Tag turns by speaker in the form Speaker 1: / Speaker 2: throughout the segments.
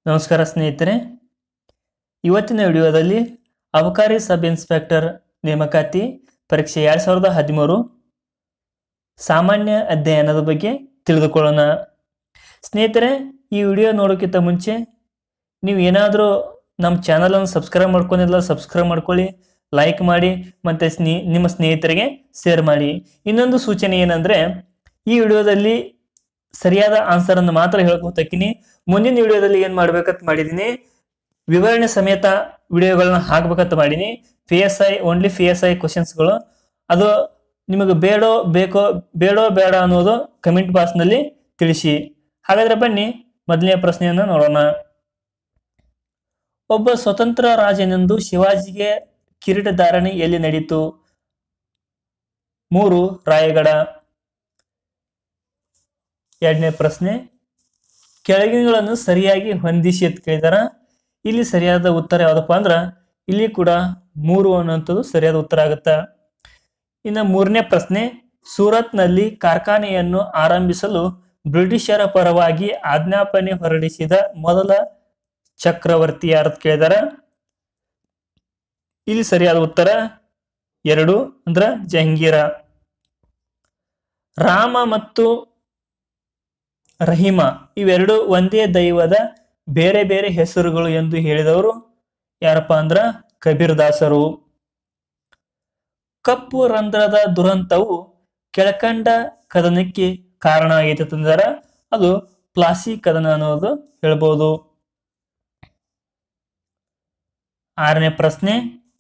Speaker 1: ನಮಸ್ಕಾರ ಸ್ನೇಹಿತರೆ ಇವತ್ತಿನ ವಿಡಿಯೋದಲ್ಲಿ ಅಬಕಾರಿ ಸಬ್ ಇನ್ಸ್ಪೆಕ್ಟರ್ ನೇಮಕಾತಿ ಪರೀಕ್ಷೆ ಎರಡು ಸಾವಿರದ ಹದಿಮೂರು ಸಾಮಾನ್ಯ ಅಧ್ಯಯನದ ಬಗ್ಗೆ ತಿಳಿದುಕೊಳ್ಳೋಣ ಸ್ನೇಹಿತರೆ ಈ ವಿಡಿಯೋ ನೋಡೋಕ್ಕಿಂತ ಮುಂಚೆ ನೀವು ಏನಾದರೂ ನಮ್ಮ ಚಾನಲನ್ನು ಸಬ್ಸ್ಕ್ರೈಬ್ ಮಾಡ್ಕೊಂಡಿಲ್ಲ ಸಬ್ಸ್ಕ್ರೈಬ್ ಮಾಡ್ಕೊಳ್ಳಿ ಲೈಕ್ ಮಾಡಿ ಮತ್ತು ಸ್ನೇ ನಿಮ್ಮ ಸ್ನೇಹಿತರಿಗೆ ಶೇರ್ ಮಾಡಿ ಇನ್ನೊಂದು ಸೂಚನೆ ಏನಂದರೆ ಈ ವಿಡಿಯೋದಲ್ಲಿ ಸರಿಯಾದ ಆನ್ಸರನ್ನು ಮಾತ್ರ ಹೇಳ್ಕೊತಕ್ಕಿನಿ ಮುಂದಿನ ವಿಡಿಯೋದಲ್ಲಿ ಏನು ಮಾಡ್ಬೇಕಂತ ಮಾಡಿದ್ದೀನಿ ವಿವರಣೆ ಸಮೇತ ವಿಡಿಯೋಗಳನ್ನ ಹಾಕ್ಬೇಕಂತ ಮಾಡೀನಿ P S I only P S I ಕ್ವಶನ್ಸ್ಗಳು ಅದು ನಿಮಗೆ ಬೇಡೋ ಬೇಕೋ ಬೇಡೋ ಬೇಡ ಅನ್ನೋದು ಕಮೆಂಟ್ ಬಾಕ್ಸ್ನಲ್ಲಿ ತಿಳಿಸಿ ಹಾಗಾದ್ರೆ ಬನ್ನಿ ಮೊದಲನೇ ಪ್ರಶ್ನೆಯನ್ನು ನೋಡೋಣ ಒಬ್ಬ ಸ್ವತಂತ್ರ ರಾಜನೆಂದು ಶಿವಾಜಿಗೆ ಕಿರೀಟಧಾರಣೆ ಎಲ್ಲಿ ನಡೀತು ಮೂರು ರಾಯಗಢ ಎರಡನೇ ಪ್ರಶ್ನೆ ಕೆಳಗಿನಗಳನ್ನು ಸರಿಯಾಗಿ ಹೊಂದಿಸಿ ಅಂತ ಕೇಳಿದಾರ ಇಲ್ಲಿ ಸರಿಯಾದ ಉತ್ತರ ಯಾವುದಪ್ಪ ಅಂದ್ರ ಇಲ್ಲಿ ಕೂಡ ಮೂರು ಅನ್ನುವಂಥದ್ದು ಸರಿಯಾದ ಉತ್ತರ ಆಗುತ್ತ ಇನ್ನು ಮೂರನೇ ಪ್ರಶ್ನೆ ಸೂರತ್ನಲ್ಲಿ ಕಾರ್ಖಾನೆಯನ್ನು ಆರಂಭಿಸಲು ಬ್ರಿಟಿಷರ ಪರವಾಗಿ ಆಜ್ಞಾಪನೆ ಹೊರಡಿಸಿದ ಮೊದಲ ಚಕ್ರವರ್ತಿ ಯಾರು ಅಂತ ಕೇಳಿದಾರ ಇಲ್ಲಿ ಸರಿಯಾದ ಉತ್ತರ ಎರಡು ಅಂದ್ರ ಜಹಂಗೀರ ರಾಮ ಮತ್ತು ರಹಿಮ ಇವೆರಡು ಒಂದೇ ದೈವದ ಬೇರೆ ಬೇರೆ ಹೆಸರುಗಳು ಎಂದು ಹೇಳಿದವರು ಯಾರಪ್ಪ ಅಂದ್ರ ಕಬೀರ್ ದಾಸರು ಕಪ್ಪು ರಂಧ್ರದ ದುರಂತವು ಕೆಳಕಂಡ ಕದನಕ್ಕೆ ಕಾರಣ ಆಗೈತೆ ತಂದಾರ ಅದು ಪ್ಲಾಸಿ ಕದನ ಅನ್ನೋದು ಹೇಳ್ಬೋದು ಆರನೇ ಪ್ರಶ್ನೆ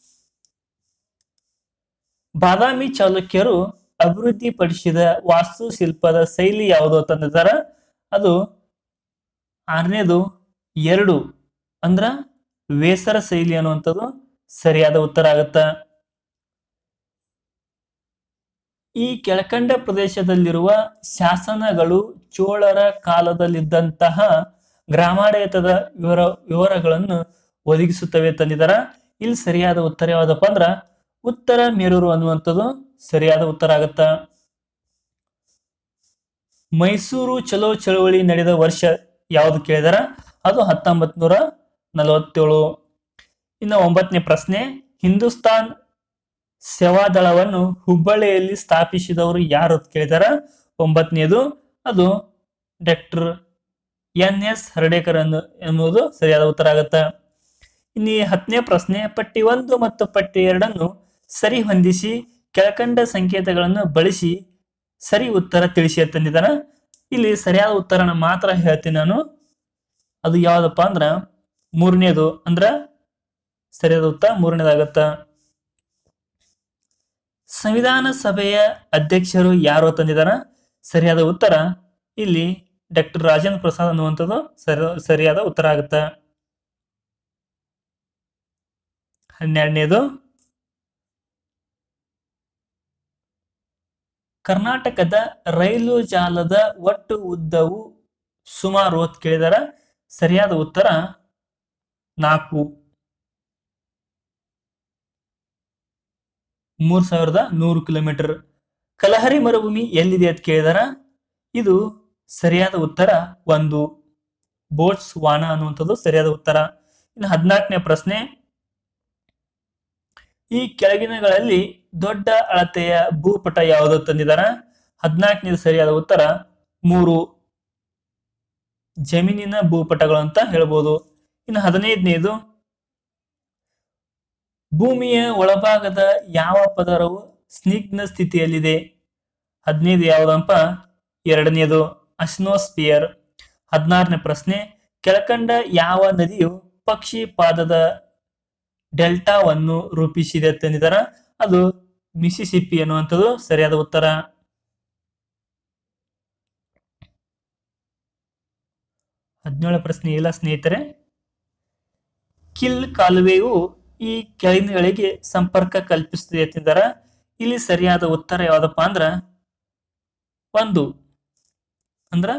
Speaker 1: ಬಾದಾಮಿ ಚಾಲುಕ್ಯರು ಅಭಿವೃದ್ಧಿಪಡಿಸಿದ ವಾಸ್ತುಶಿಲ್ಪದ ಶೈಲಿ ಯಾವುದು ತಂದಿದ್ದಾರ ಅದು ಆರನೇದು ಎರಡು ಅಂದ್ರ ವೇಸರ ಶೈಲಿ ಅನ್ನುವಂಥದ್ದು ಸರಿಯಾದ ಉತ್ತರ ಆಗತ್ತ ಈ ಕೆಳಕಂಡ ಪ್ರದೇಶದಲ್ಲಿರುವ ಶಾಸನಗಳು ಚೋಳರ ಕಾಲದಲ್ಲಿದ್ದಂತಹ ಗ್ರಾಮಾಡಳಿತದ ವಿವರ ವಿವರಗಳನ್ನು ಒದಗಿಸುತ್ತವೆ ತಂದಿದ್ದಾರ ಇಲ್ಲಿ ಸರಿಯಾದ ಉತ್ತರ ಯಾವುದಪ್ಪ ಅಂದ್ರ ಉತ್ತರ ಮೇರೂರು ಅನ್ನುವಂಥದ್ದು ಸರಿಯಾದ ಉತ್ತರ ಆಗತ್ತ ಮೈಸೂರು ಚಲೋ ಚಳವಳಿ ನಡೆದ ವರ್ಷ ಯಾವುದು ಕೇಳಿದಾರ ಅದು ಹತ್ತೊಂಬತ್ ನೂರ ನಲವತ್ತೇಳು ಇನ್ನು ಒಂಬತ್ತನೇ ಪ್ರಶ್ನೆ ಹಿಂದೂಸ್ತಾನ್ ಸೇವಾದಳವನ್ನು ಹುಬ್ಬಳ್ಳಿಯಲ್ಲಿ ಸ್ಥಾಪಿಸಿದವರು ಯಾರು ಅಂತ ಕೇಳಿದಾರ ಒಂಬತ್ತನೇದು ಅದು ಡಾಕ್ಟರ್ ಎನ್ ಎಸ್ ಹರ್ಡೇಕರ್ ಅನ್ನು ಎನ್ನುವುದು ಸರಿಯಾದ ಉತ್ತರ ಆಗತ್ತ ಇನ್ನು ಈ ಹತ್ತನೇ ಪ್ರಶ್ನೆ ಪಟ್ಟಿ ಒಂದು ಮತ್ತು ಪಟ್ಟಿ ಎರಡನ್ನು ಸರಿ ಹೊಂದಿಸಿ ಕೆಳಕಂಡ ಸಂಕೇತಗಳನ್ನು ಬಳಸಿ ಸರಿ ಉತ್ತರ ತಿಳಿಸಿ ಅಂತಂದಿದ್ದಾನ ಇಲ್ಲಿ ಸರಿಯಾದ ಉತ್ತರನ ಮಾತ್ರ ಹೇಳ್ತೀನಿ ನಾನು ಅದು ಯಾವ್ದಪ್ಪ ಅಂದ್ರ ಮೂರನೇದು ಅಂದ್ರ ಸರಿಯಾದ ಉತ್ತರ ಮೂರನೇದಾಗತ್ತ ಸಂವಿಧಾನ ಸಭೆಯ ಅಧ್ಯಕ್ಷರು ಯಾರು ತಂದಿದಾರ ಸರಿಯಾದ ಉತ್ತರ ಇಲ್ಲಿ ಡಾಕ್ಟರ್ ರಾಜೇಂದ್ರ ಪ್ರಸಾದ್ ಅನ್ನುವಂಥದ್ದು ಸರಿ ಸರಿಯಾದ ಉತ್ತರ ಆಗುತ್ತ ಹನ್ನೆರಡನೇದು ಕರ್ನಾಟಕದ ರೈಲು ಜಾಲದ ಒಟ್ಟು ಉದ್ದವು ಸುಮಾರು ಅಂತ ಕೇಳಿದಾರ ಸರಿಯಾದ ಉತ್ತರ ನಾಲ್ಕು ಮೂರ್ ಸಾವಿರದ ನೂರು ಕಿಲೋಮೀಟರ್ ಕಲಹರಿ ಮರುಭೂಮಿ ಎಲ್ಲಿದೆ ಅಂತ ಕೇಳಿದಾರ ಇದು ಸರಿಯಾದ ಉತ್ತರ ಒಂದು ಬೋಟ್ಸ್ ವಾನ ಅನ್ನುವಂಥದ್ದು ಸರಿಯಾದ ಉತ್ತರ ಇನ್ನು ಹದಿನಾಲ್ಕನೇ ಪ್ರಶ್ನೆ ಈ ಕೆಳಗಿನಗಳಲ್ಲಿ ದೊಡ್ಡ ಅಳತೆಯ ಭೂಪಟ ಯಾವುದು ತಂದಿದಾರ ಹದಿನಾಲ್ಕನೇದು ಸರಿಯಾದ ಉತ್ತರ ಮೂರು ಜಮೀನಿನ ಭೂಪಟಗಳು ಅಂತ ಹೇಳ್ಬೋದು ಇನ್ನು ಹದಿನೈದನೇದು ಭೂಮಿಯ ಒಳಭಾಗದ ಯಾವ ಪದರವು ಸ್ನಿಗ್ಧ ಸ್ಥಿತಿಯಲ್ಲಿದೆ ಹದಿನೈದು ಯಾವುದಪ್ಪ ಎರಡನೇದು ಅಸ್ನೋಸ್ಪಿಯರ್ ಹದಿನಾರನೇ ಪ್ರಶ್ನೆ ಕೆಳಕಂಡ ಯಾವ ನದಿಯು ಪಕ್ಷಿ ಪಾದದ ಡೆಲ್ಟಾವನ್ನು ರೂಪಿಸಿದೆ ತಂದಿದಾರ ಅದು ಮಿಸಿಸಿಪ್ಪಿ ಅನ್ನುವಂಥದ್ದು ಸರಿಯಾದ ಉತ್ತರ ಹದಿನೇಳು ಪ್ರಶ್ನೆ ಇಲ್ಲ ಸ್ನೇಹಿತರೆ ಕಿಲ್ ಕಾಲುವೆಯು ಈ ಕೆಳಗಿನಗಳಿಗೆ ಸಂಪರ್ಕ ಕಲ್ಪಿಸುತ್ತದೆ ಅಂತಿದ್ದಾರ ಇಲ್ಲಿ ಸರಿಯಾದ ಉತ್ತರ ಯಾವ್ದಪ್ಪ ಅಂದ್ರ ಒಂದು ಅಂದ್ರ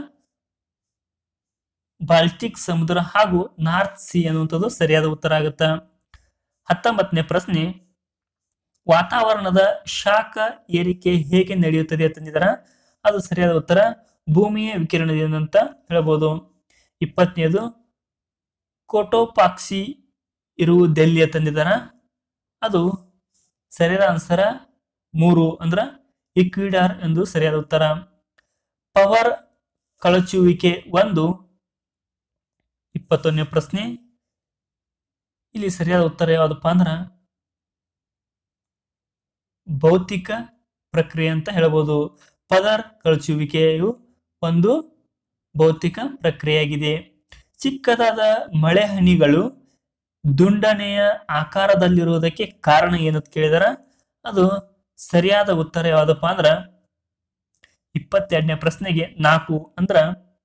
Speaker 1: ಬಾಲ್ಟಿಕ್ ಸಮುದ್ರ ಹಾಗೂ ನಾರ್ತ್ ಸಿ ಅನ್ನುವಂಥದ್ದು ಸರಿಯಾದ ಉತ್ತರ ಆಗುತ್ತ ಹತ್ತೊಂಬತ್ತನೇ ಪ್ರಶ್ನೆ ವಾತಾವರಣದ ಶಾಖ ಏರಿಕೆ ಹೇಗೆ ನಡೆಯುತ್ತದೆ ಅಂತಂದಿದಾರ ಅದು ಸರಿಯಾದ ಉತ್ತರ ಭೂಮಿಯ ವಿಕಿರಣದಿಂದ ಅಂತ ಹೇಳ್ಬೋದು ಇಪ್ಪತ್ತನೇದು ಕೋಟೋಪಾಕ್ಸಿ ಇರುವುದೆಲ್ಲಿ ತಂದಿದ್ದಾರ ಅದು ಸರಿಯಾದ ಆನ್ಸರ ಮೂರು ಅಂದ್ರ ಇಕ್ವಿಡಾರ್ ಎಂದು ಸರಿಯಾದ ಉತ್ತರ ಪವರ್ ಕಳಚುವಿಕೆ ಒಂದು ಇಪ್ಪತ್ತೊಂದನೇ ಪ್ರಶ್ನೆ ಇಲ್ಲಿ ಸರಿಯಾದ ಉತ್ತರ ಯಾವುದಪ್ಪ ಅಂದ್ರ ಭೌತಿಕ ಪ್ರಕ್ರಿಯೆ ಅಂತ ಹೇಳ್ಬೋದು ಪದರ್ ಕಳಚುವಿಕೆಯು ಒಂದು ಭೌತಿಕ ಪ್ರಕ್ರಿಯೆಯಾಗಿದೆ ಚಿಕ್ಕದಾದ ಮಳೆ ಹನಿಗಳು ದುಂಡನೆಯ ಆಕಾರದಲ್ಲಿರುವುದಕ್ಕೆ ಕಾರಣ ಏನಂತ ಕೇಳಿದಾರ ಅದು ಸರಿಯಾದ ಉತ್ತರ ಯಾವ್ದಪ್ಪ ಅಂದ್ರ ಇಪ್ಪತ್ತೆರಡನೇ ಪ್ರಶ್ನೆಗೆ ನಾಲ್ಕು ಅಂದ್ರ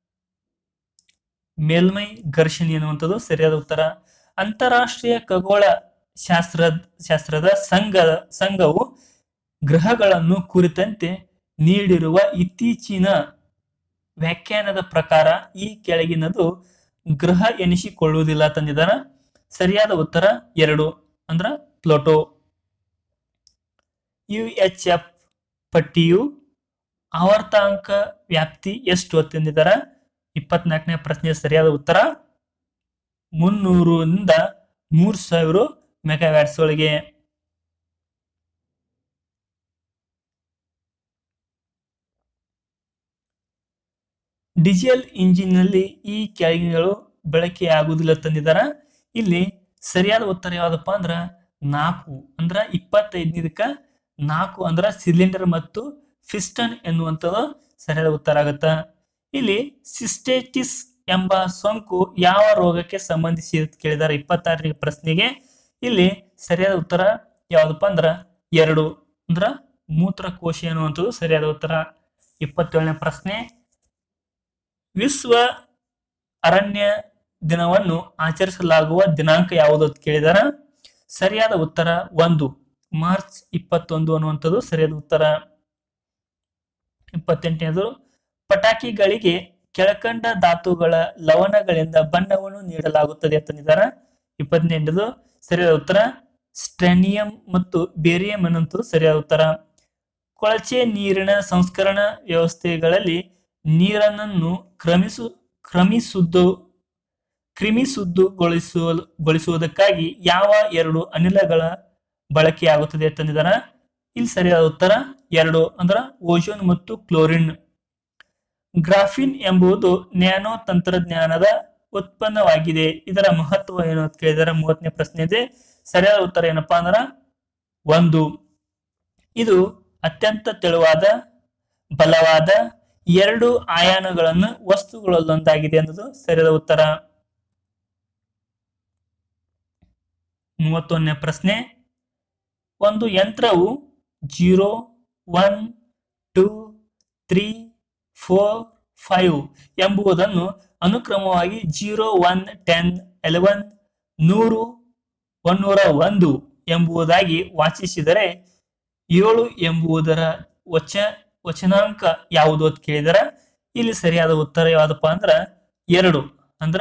Speaker 1: ಮೇಲ್ಮೈ ಘರ್ಷಣೆ ಎನ್ನುವಂಥದ್ದು ಸರಿಯಾದ ಉತ್ತರ ಅಂತಾರಾಷ್ಟ್ರೀಯ ಖಗೋಳ ಶಾಸ್ತ್ರ ಶಾಸ್ತ್ರದ ಸಂಘ ಸಂಘವು ಗ್ರಹಗಳನ್ನು ಕುರಿತಂತೆ ನೀಡಿರುವ ಇತ್ತೀಚಿನ ವ್ಯಾಖ್ಯಾನದ ಪ್ರಕಾರ ಈ ಕೆಳಗಿನದು ಗ್ರಹ ಎನಿಸಿಕೊಳ್ಳುವುದಿಲ್ಲ ತಂದಿದ್ದಾರ ಸರಿಯಾದ ಉತ್ತರ ಎರಡು ಅಂದ್ರ ಪ್ಲೋಟೋ ಯು ಎಚ್ ಎಫ್ ಪಟ್ಟಿಯು ಆವರ್ತಾಂಕ ವ್ಯಾಪ್ತಿ ಎಷ್ಟು ತಂದಿದ್ದಾರ ಇಪ್ಪತ್ನಾಲ್ಕನೇ ಪ್ರಶ್ನೆ ಸರಿಯಾದ ಉತ್ತರ ಮುನ್ನೂರಿಂದ ಮೂರ್ ಸಾವಿರ ಮೆಗಾವ್ಯಾಟ್ಸ್ ಒಳಗೆ ಡಿಜಿಟಲ್ ಇಂಜಿನ್ನಲ್ಲಿ ಈ ಕೆಳಗಿನಗಳು ಬಳಕೆಯಾಗುವುದಿಲ್ಲ ತಂದಿದ್ದಾರ ಇಲ್ಲಿ ಸರಿಯಾದ ಉತ್ತರ ಯಾವ್ದಪ್ಪ ಅಂದ್ರ ನಾಲ್ಕು ಅಂದ್ರ ಇಪ್ಪತ್ತೈದನೇದಕ್ಕ ನಾಲ್ಕು ಅಂದ್ರ ಸಿಲಿಂಡರ್ ಮತ್ತು ಫಿಸ್ಟನ್ ಎನ್ನುವಂಥದ್ದು ಸರಿಯಾದ ಉತ್ತರ ಆಗತ್ತ ಇಲ್ಲಿ ಸಿಸ್ಟೇಟಿಸ್ ಎಂಬ ಸೋಂಕು ಯಾವ ರೋಗಕ್ಕೆ ಸಂಬಂಧಿಸಿ ಅಂತ ಕೇಳಿದಾರೆ ಇಪ್ಪತ್ತಾರನೇ ಪ್ರಶ್ನೆಗೆ ಇಲ್ಲಿ ಸರಿಯಾದ ಉತ್ತರ ಯಾವ್ದಪ್ಪ ಅಂದ್ರ ಎರಡು ಅಂದ್ರ ಮೂತ್ರಕೋಶ ಎನ್ನುವಂಥದ್ದು ಸರಿಯಾದ ಉತ್ತರ ಇಪ್ಪತ್ತೇಳನೇ ಪ್ರಶ್ನೆ ವಿಶ್ವ ಅರಣ್ಯ ದಿನವನ್ನು ಆಚರಿಸಲಾಗುವ ದಿನಾಂಕ ಯಾವುದು ಅಂತ ಕೇಳಿದಾರ ಸರಿಯಾದ ಉತ್ತರ ಒಂದು ಮಾರ್ಚ್ ಇಪ್ಪತ್ತೊಂದು ಅನ್ನುವಂಥದ್ದು ಸರಿಯಾದ ಉತ್ತರ ಇಪ್ಪತ್ತೆಂಟನೇದು ಪಟಾಕಿಗಳಿಗೆ ಕೆಳಕಂಡ ಧಾತುಗಳ ಲವಣಗಳಿಂದ ಬಣ್ಣವನ್ನು ನೀಡಲಾಗುತ್ತದೆ ಅಂತಂದಿದ್ದಾರ ಇಪ್ಪತ್ತೆಂಟದು ಸರಿಯಾದ ಉತ್ತರ ಸ್ಟ್ರೆನಿಯಂ ಮತ್ತು ಬೇರಿಯಂ ಅನ್ನುವಂಥದ್ದು ಸರಿಯಾದ ಉತ್ತರ ಕೊಳಚೆ ನೀರಿನ ಸಂಸ್ಕರಣಾ ವ್ಯವಸ್ಥೆಗಳಲ್ಲಿ ನೀರನ್ನು ಕ್ರಮಿಸು ಕ್ರಮಿಸುದ್ದು ಕ್ರಿಮಿಸುದ್ದುಗೊಳಿಸುವ ಗೊಳಿಸುವುದಕ್ಕಾಗಿ ಯಾವ ಎರಡು ಅನಿಲಗಳ ಬಳಕೆಯಾಗುತ್ತದೆ ಅಂತಂದಿದಾರ ಇಲ್ಲಿ ಸರಿಯಾದ ಉತ್ತರ ಎರಡು ಅಂದ್ರ ಓಜೋನ್ ಮತ್ತು ಕ್ಲೋರಿನ್ ಗ್ರಾಫಿನ್ ಎಂಬುದು ನ್ಯಾನೋ ತಂತ್ರಜ್ಞಾನದ ಉತ್ಪನ್ನವಾಗಿದೆ ಇದರ ಮಹತ್ವ ಏನು ಅಂತ ಕೇಳಿದರೆ ಮೂವತ್ತನೇ ಪ್ರಶ್ನೆ ಇದೆ ಸರಿಯಾದ ಉತ್ತರ ಏನಪ್ಪಾ ಅಂದ್ರ ಒಂದು ಇದು ಅತ್ಯಂತ ತೆಳುವಾದ ಬಲವಾದ ಎರಡು ಆಯಾನಗಳನ್ನು ವಸ್ತುಗಳಲ್ಲೊಂದಾಗಿದೆ ಅನ್ನೋದು ಸರಿಯಾದ ಉತ್ತರ ಮೂವತ್ತೊಂದನೇ ಪ್ರಶ್ನೆ ಒಂದು ಯಂತ್ರವು zero one two three four five ಎಂಬುದನ್ನು ಅನುಕ್ರಮವಾಗಿ ಜೀರೋ ಒನ್ ಟೆನ್ ಎಲೆವನ್ ನೂರು ಒನ್ನೂರ ಒಂದು ಎಂಬುದಾಗಿ ವಾಚಿಸಿದರೆ ಏಳು ಎಂಬುದರ ವಚ ವಚನಾಂಕ ಯಾವುದು ಅಂತ ಕೇಳಿದರ ಇಲ್ಲಿ ಸರಿಯಾದ ಉತ್ತರ ಯಾವ್ದಪ್ಪ ಅಂದ್ರ ಎರಡು ಅಂದ್ರ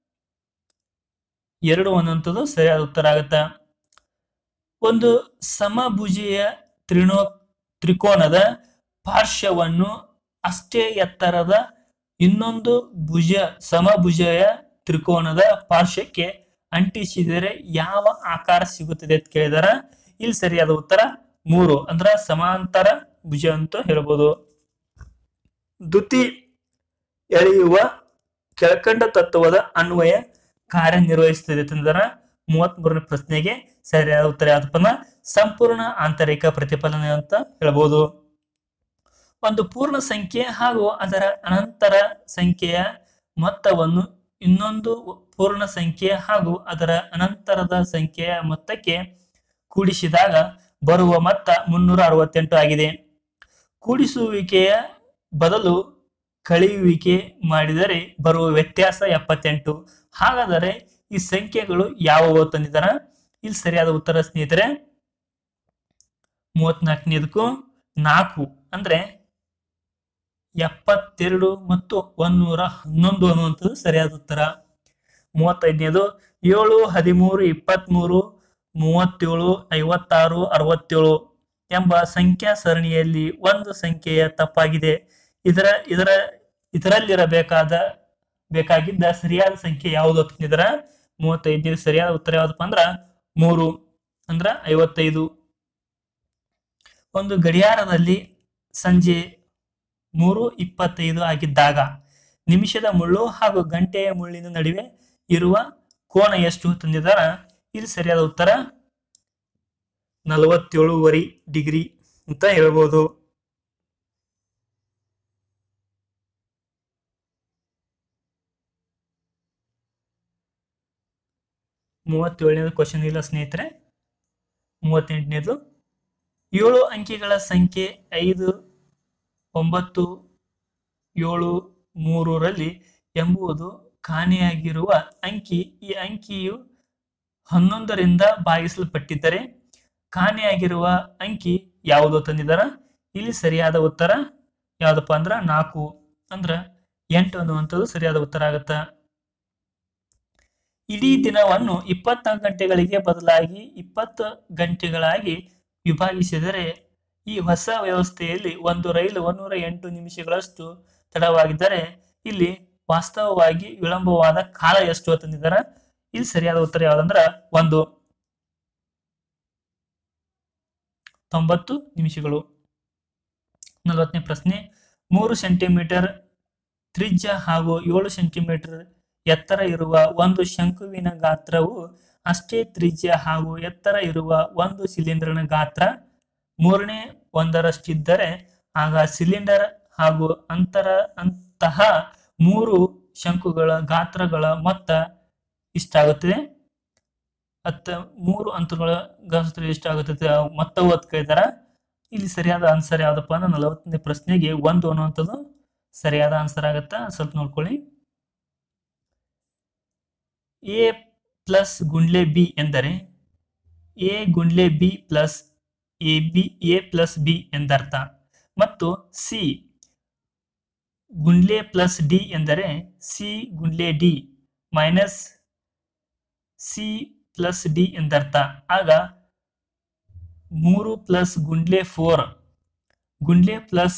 Speaker 1: ಎರಡು ಅನ್ನುವಂಥದ್ದು ಸರಿಯಾದ ಉತ್ತರ ಆಗತ್ತ ಒಂದು ಸಮಭುಜೀಯ ತ್ರಿನೋ ತ್ರಿಕೋನದ ಪಾರ್ಶ್ವವನ್ನು ಅಷ್ಟೇ ಎತ್ತರದ ಇನ್ನೊಂದು ಭುಜ ಸಮಭುಜಯ ತ್ರಿಕೋನದ ಪಾರ್ಶ್ವಕ್ಕೆ ಅಂಟಿಸಿದರೆ ಯಾವ ಆಕಾರ ಸಿಗುತ್ತದೆ ಅಂತ ಕೇಳಿದಾರ ಇಲ್ಲಿ ಸರಿಯಾದ ಉತ್ತರ ಮೂರು ಅಂದ್ರ ಸಮಾಂತರ ಭುಜ ಅಂತ ಹೇಳ್ಬೋದು ದ್ಯುತಿ ಎಳೆಯುವ ಕೆಳಕಂಡ ತತ್ವದ ಅನ್ವಯ ಕಾರ್ಯನಿರ್ವಹಿಸುತ್ತದೆ ಅಂತಂದ್ರ ಮೂವತ್ತ್ ಮೂರನೇ ಪ್ರಶ್ನೆಗೆ ಸರಿಯಾದ ಉತ್ತರ ಯಾವ್ದಪ್ಪ ಅಂದ್ರ ಸಂಪೂರ್ಣ ಆಂತರಿಕ ಪ್ರತಿಫಲನೆ ಅಂತ ಹೇಳ್ಬೋದು ಒಂದು ಪೂರ್ಣ ಸಂಖ್ಯೆ ಹಾಗೂ ಅದರ ಅನಂತರ ಸಂಖ್ಯೆಯ ಮೊತ್ತವನ್ನು ಇನ್ನೊಂದು ಪೂರ್ಣ ಸಂಖ್ಯೆ ಹಾಗೂ ಅದರ ಅನಂತರದ ಸಂಖ್ಯೆಯ ಮೊತ್ತಕ್ಕೆ ಕೂಡಿಸಿದಾಗ ಬರುವ ಮೊತ್ತ ಮುನ್ನೂರ ಅರವತ್ತೆಂಟು ಆಗಿದೆ ಕೂಡಿಸುವಿಕೆಯ ಬದಲು ಕಳೆಯುವಿಕೆ ಮಾಡಿದರೆ ಬರುವ ವ್ಯತ್ಯಾಸ ಎಪ್ಪತ್ತೆಂಟು ಹಾಗಾದರೆ ಈ ಸಂಖ್ಯೆಗಳು ಯಾವುವು ತಂದಿದ್ದಾರ ಇಲ್ಲಿ ಸರಿಯಾದ ಉತ್ತರ ಸ್ನೇಹಿತರೆ ಮೂವತ್ನಾಲ್ಕನೇದಕ್ಕೂ ನಾಲ್ಕು ಅಂದ್ರೆ ಎಪ್ಪತ್ತೆರಡು ಮತ್ತು ಒಂದೂರ ಹನ್ನೊಂದು ಅನ್ನುವಂಥದ್ದು ಸರಿಯಾದ ಉತ್ತರ ಮೂವತ್ತೈದನೇದು ಏಳು ಹದಿಮೂರು ಇಪ್ಪತ್ತ್ಮೂರು ಮೂವತ್ತೇಳು ಐವತ್ತಾರು ಅರವತ್ತೇಳು ಎಂಬ ಸಂಖ್ಯಾ ಸರಣಿಯಲ್ಲಿ ಒಂದು ಸಂಖ್ಯೆಯ ತಪ್ಪಾಗಿದೆ ಇದರ ಇದರ ಇದರಲ್ಲಿರಬೇಕಾದ ಬೇಕಾಗಿದ್ದ ಸರಿಯಾದ ಸಂಖ್ಯೆ ಯಾವುದು ಅಂತಂದಿದ್ರ ಮೂವತ್ತೈದನೇ ಸರಿಯಾದ ಉತ್ತರ ಯಾವ್ದಪ್ಪ ಅಂದ್ರ ಮೂರು ಅಂದ್ರ ಐವತ್ತೈದು ಒಂದು ಗಡಿಯಾರದಲ್ಲಿ ಸಂಜೆ ಮೂರು ಇಪ್ಪತ್ತೈದು ಆಗಿದ್ದಾಗ ನಿಮಿಷದ ಮುಳ್ಳು ಹಾಗೂ ಗಂಟೆಯ ಮುಳ್ಳಿನ ನಡುವೆ ಇರುವ ಕೋನ ಎಷ್ಟು ತಂದಿದ್ದಾರ ಇಲ್ಲಿ ಸರಿಯಾದ ಉತ್ತರ ನಲವತ್ತೇಳುವರೆ ಡಿಗ್ರಿ ಅಂತ ಹೇಳ್ಬೋದು ಮೂವತ್ತೇಳನೇದು ಕ್ವಶನ್ ಇಲ್ಲ ಸ್ನೇಹಿತರೆ ಮೂವತ್ತೆಂಟನೇದು ಏಳು ಅಂಕಿಗಳ ಸಂಖ್ಯೆ ಐದು ಒಂಬತ್ತು ಏಳು ಮೂರರಲ್ಲಿ ಎಂಬುದು ಕಾಣೆಯಾಗಿರುವ ಅಂಕಿ ಈ ಅಂಕಿಯು ಹನ್ನೊಂದರಿಂದ ಭಾಗಿಸಲ್ಪಟ್ಟಿದ್ದರೆ ಕಾಣೆಯಾಗಿರುವ ಅಂಕಿ ಯಾವುದು ತಂದಿದಾರ ಇಲ್ಲಿ ಸರಿಯಾದ ಉತ್ತರ ಯಾವ್ದಪ್ಪ ಅಂದ್ರ ನಾಲ್ಕು ಅಂದ್ರ ಎಂಟು ಅನ್ನುವಂಥದ್ದು ಸರಿಯಾದ ಉತ್ತರ ಆಗತ್ತ ಇಡೀ ದಿನವನ್ನು ಇಪ್ಪತ್ನಾಲ್ಕು ಗಂಟೆಗಳಿಗೆ ಬದಲಾಗಿ ಇಪ್ಪತ್ತು ಗಂಟೆಗಳಾಗಿ ವಿಭಾಗಿಸಿದರೆ ಈ ಹೊಸ ವ್ಯವಸ್ಥೆಯಲ್ಲಿ ಒಂದು ರೈಲು ಒಂದೂರ ಎಂಟು ನಿಮಿಷಗಳಷ್ಟು ತಡವಾಗಿದ್ದರೆ ಇಲ್ಲಿ ವಾಸ್ತವವಾಗಿ ವಿಳಂಬವಾದ ಕಾಲ ಎಷ್ಟು ತಂದಿದ್ದಾರೆ ಇಲ್ಲಿ ಸರಿಯಾದ ಉತ್ತರ ಯಾವ್ದಂದ್ರ ಒಂದು ತೊಂಬತ್ತು ನಿಮಿಷಗಳು ನಲವತ್ತನೇ ಪ್ರಶ್ನೆ ಮೂರು ಸೆಂಟಿಮೀಟರ್ ತ್ರಿಜ್ಯ ಹಾಗೂ ಏಳು ಸೆಂಟಿಮೀಟರ್ ಎತ್ತರ ಇರುವ ಒಂದು ಶಂಕುವಿನ ಗಾತ್ರವು ಅಷ್ಟೇ ತ್ರಿಜ್ಯ ಹಾಗೂ ಎತ್ತರ ಇರುವ ಒಂದು ಸಿಲಿಂಡರ್ನ ಗಾತ್ರ ಮೂರನೇ ಒಂದರಷ್ಟಿದ್ದರೆ ಆಗ ಸಿಲಿಂಡರ್ ಹಾಗೂ ಅಂತರ ಅಂತಹ ಮೂರು ಶಂಕುಗಳ ಗಾತ್ರಗಳ ಮೊತ್ತ ಇಷ್ಟಾಗುತ್ತದೆ ಹತ್ತ ಮೂರು ಅಂತರಗಳ ಗಾತ್ರ ಎಷ್ಟಾಗುತ್ತದೆ ಮೊತ್ತ ಓದ್ ಕೇಳಿದಾರ ಇಲ್ಲಿ ಸರಿಯಾದ ಆನ್ಸರ್ ಯಾವ್ದಪ್ಪ ಅಂದ್ರೆ ನಲವತ್ತನೇ ಪ್ರಶ್ನೆಗೆ ಒಂದು ಅನ್ನುವಂಥದ್ದು ಸರಿಯಾದ ಆನ್ಸರ್ ಆಗತ್ತಾ ಸ್ವಲ್ಪ ನೋಡ್ಕೊಳ್ಳಿ ಎ ಪ್ಲಸ್ ಗುಂಡ್ಲೆ ಬಿ ಎಂದರೆ ಎ ಗುಂಡ್ಲೆ B plus A B A plus B ಎಂದರ್ಥ ಮತ್ತು ಸಿ ಗುಂಡ್ಲೆ ಪ್ಲಸ್ ಡಿ ಎಂದರೆ ಸಿ ಗುಂಡ್ಲೆ D minus C plus D ಎಂದರ್ಥ ಆಗ ಮೂರು ಪ್ಲಸ್ ಗುಂಡ್ಲೆ ಫೋರ್ ಗುಂಡ್ಲೆ ಪ್ಲಸ್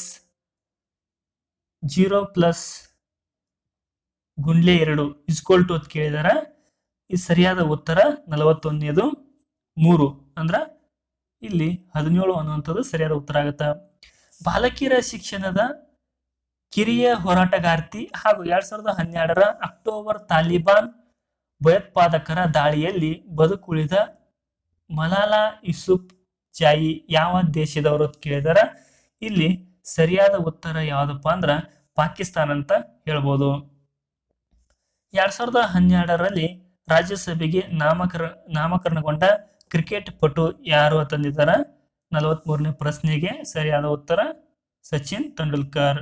Speaker 1: ಜೀರೋ ಪ್ಲಸ್ ಗುಂಡ್ಲೆ ಎರಡು ಇಸ್ಕೋಲ್ ಟು ಅಂತ ಕೇಳಿದಾರ ಈ ಸರಿಯಾದ ಉತ್ತರ ನಲವತ್ತೊಂದನೇದು ಮೂರು ಅಂದ್ರ ಇಲ್ಲಿ ಹದಿನೇಳು ಅನ್ನುವಂಥದ್ದು ಸರಿಯಾದ ಉತ್ತರ ಆಗತ್ತ ಬಾಲಕಿಯರ ಶಿಕ್ಷಣದ ಕಿರಿಯ ಹೋರಾಟಗಾರ್ತಿ ಹಾಗೂ ಎರಡ್ ಸಾವಿರದ ಹನ್ನೆರಡರ ಅಕ್ಟೋಬರ್ ತಾಲಿಬಾನ್ ಭಯೋತ್ಪಾದಕರ ದಾಳಿಯಲ್ಲಿ ಬದುಕುಳಿದ ಮಲಾಲಾ ಯೂಸುಫ್ ಜಾಯಿ ಯಾವ ದೇಶದವರು ಅಂತ ಕೇಳಿದಾರ ಇಲ್ಲಿ ಸರಿಯಾದ ಉತ್ತರ ಯಾವ್ದಪ್ಪ ಅಂದ್ರ ಪಾಕಿಸ್ತಾನ ಅಂತ ಹೇಳ್ಬೋದು ಎರಡ್ ಸಾವಿರದ ಹನ್ನೆರಡರಲ್ಲಿ ರಾಜ್ಯಸಭೆಗೆ ನಾಮಕರ ನಾಮಕರಣಗೊಂಡ ಕ್ರಿಕೆಟ್ ಪಟು ಯಾರು ತಂದಿದ್ದಾರ ನಲವತ್ತ್ ಮೂರನೇ ಪ್ರಶ್ನೆಗೆ ಸರಿಯಾದ ಉತ್ತರ ಸಚಿನ್ ತೆಂಡೂಲ್ಕರ್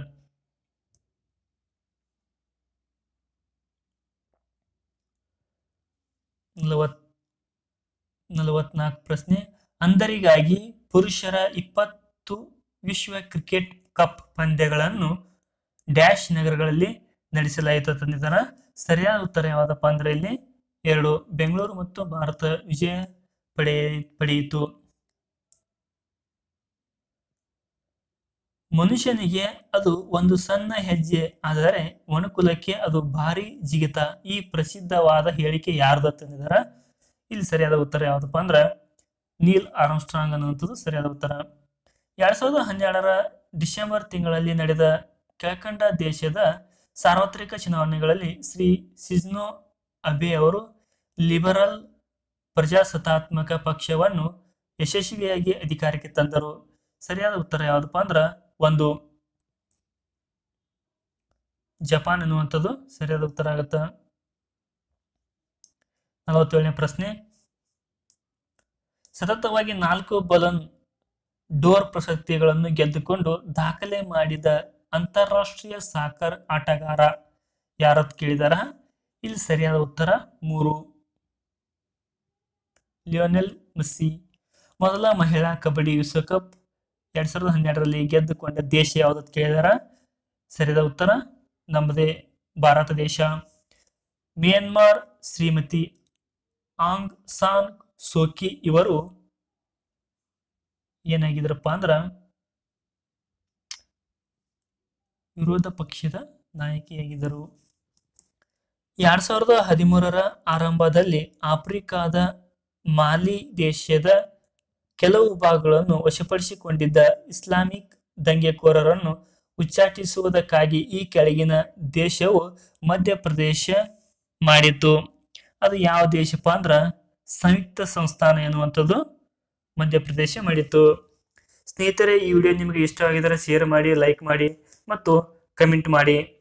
Speaker 1: ನಲವತ್ ನಲವತ್ನಾಲ್ಕು ಪ್ರಶ್ನೆ ಅಂಧರಿಗಾಗಿ ಪುರುಷರ ಇಪ್ಪತ್ತು ವಿಶ್ವ ಕ್ರಿಕೆಟ್ ಕಪ್ ಪಂದ್ಯಗಳನ್ನು ಡ್ಯಾಶ್ ನಗರಗಳಲ್ಲಿ ನಡೆಸಲಾಯಿತು ತಂದಿದ್ದಾರ ಸರಿಯಾದ ಉತ್ತರ ಯಾವ್ದಪ್ಪ ಅಂದ್ರೆ ಇಲ್ಲಿ ಎರಡು ಬೆಂಗಳೂರು ಮತ್ತು ಭಾರತ ವಿಜಯ ಪಡೆಯ ಪಡೆಯಿತು ಮನುಷ್ಯನಿಗೆ ಅದು ಒಂದು ಸಣ್ಣ ಹೆಜ್ಜೆ ಆದರೆ ಮನುಕುಲಕ್ಕೆ ಅದು ಭಾರಿ ಜಿಗಿತ ಈ ಪ್ರಸಿದ್ಧವಾದ ಹೇಳಿಕೆ ಯಾರ್ದು ತಂದಿದಾರ ಇಲ್ಲಿ ಸರಿಯಾದ ಉತ್ತರ ಯಾವ್ದಪ್ಪ ಅಂದ್ರ ನೀಲ್ ಆರ್ಮ್ಸ್ಟ್ರಾಂಗ್ ಅನ್ನುವಂಥದ್ದು ಸರಿಯಾದ ಉತ್ತರ ಎರಡ್ ಸಾವಿರದ ಹನ್ನೆರಡರ ಡಿಸೆಂಬರ್ ತಿಂಗಳಲ್ಲಿ ನಡೆದ ಕೆಳಕಂಡ ದೇಶದ ಸಾರ್ವತ್ರಿಕ ಚುನಾವಣೆಗಳಲ್ಲಿ ಶ್ರೀ ಸಿಜ್ನೋ ಅಬೆ ಅವರು ಲಿಬರಲ್ ಪ್ರಜಾಸತ್ತಾತ್ಮಕ ಪಕ್ಷವನ್ನು ಯಶಸ್ವಿಯಾಗಿ ಅಧಿಕಾರಕ್ಕೆ ತಂದರು ಸರಿಯಾದ ಉತ್ತರ ಯಾವ್ದಪ್ಪ ಅಂದ್ರ ಒಂದು ಜಪಾನ್ ಎನ್ನುವಂಥದ್ದು ಸರಿಯಾದ ಉತ್ತರ ಆಗತ್ತ ನಲವತ್ತೇಳನೇ ಪ್ರಶ್ನೆ ಸತತವಾಗಿ ನಾಲ್ಕು ಬಲನ್ ಡೋರ್ ಪ್ರಶಸ್ತಿಗಳನ್ನು ಗೆದ್ದುಕೊಂಡು ದಾಖಲೆ ಮಾಡಿದ ಅಂತಾರಾಷ್ಟ್ರೀಯ ಸಾಕರ್ ಆಟಗಾರ ಯಾರತ್ ಕೇಳಿದಾರ ಇಲ್ಲಿ ಸರಿಯಾದ ಉತ್ತರ ಮೂರು ಲಿಯೋನೆಲ್ ಮೆಸ್ಸಿ ಮೊದಲ ಮಹಿಳಾ ಕಬಡ್ಡಿ ವಿಶ್ವಕಪ್ ಎರಡ್ ಸಾವಿರದ ಹನ್ನೆರಡರಲ್ಲಿ ಗೆದ್ದುಕೊಂಡ ದೇಶ ಯಾವ್ದತ್ ಕೇಳಿದಾರ ಸರಿಯಾದ ಉತ್ತರ ನಮ್ಮದೇ ಭಾರತ ದೇಶ ಮಿಯನ್ಮಾರ್ ಶ್ರೀಮತಿ ಆಂಗ್ ಸಾನ್ ಸೋಕಿ ಇವರು ಏನಾಗಿದ್ರಪ್ಪ ಅಂದ್ರ ವಿರೋಧ ಪಕ್ಷದ ನಾಯಕಿಯಾಗಿದ್ದರು ಎರಡ್ ಸಾವಿರದ ಹದಿಮೂರರ ಆರಂಭದಲ್ಲಿ ಆಫ್ರಿಕಾದ ಮಾಲಿ ದೇಶದ ಕೆಲವು ಭಾಗಗಳನ್ನು ವಶಪಡಿಸಿಕೊಂಡಿದ್ದ ಇಸ್ಲಾಮಿಕ್ ದಂಗೆಕೋರರನ್ನು ಉಚ್ಚಾಟಿಸುವುದಕ್ಕಾಗಿ ಈ ಕೆಳಗಿನ ದೇಶವು ಮಧ್ಯಪ್ರದೇಶ ಮಾಡಿತು ಅದು ಯಾವ ದೇಶಪ್ಪ ಅಂದ್ರ ಸಂಯುಕ್ತ ಸಂಸ್ಥಾನ ಎನ್ನುವಂಥದ್ದು ಮಧ್ಯಪ್ರದೇಶ ಮಾಡಿತು ಸ್ನೇಹಿತರೆ ಈ ವಿಡಿಯೋ ನಿಮಗೆ ಇಷ್ಟವಾಗಿದ್ದರೆ ಶೇರ್ ಮಾಡಿ ಲೈಕ್ ಮಾಡಿ ಮತ್ತು ಕಮೆಂಟ್ ಮಾಡಿ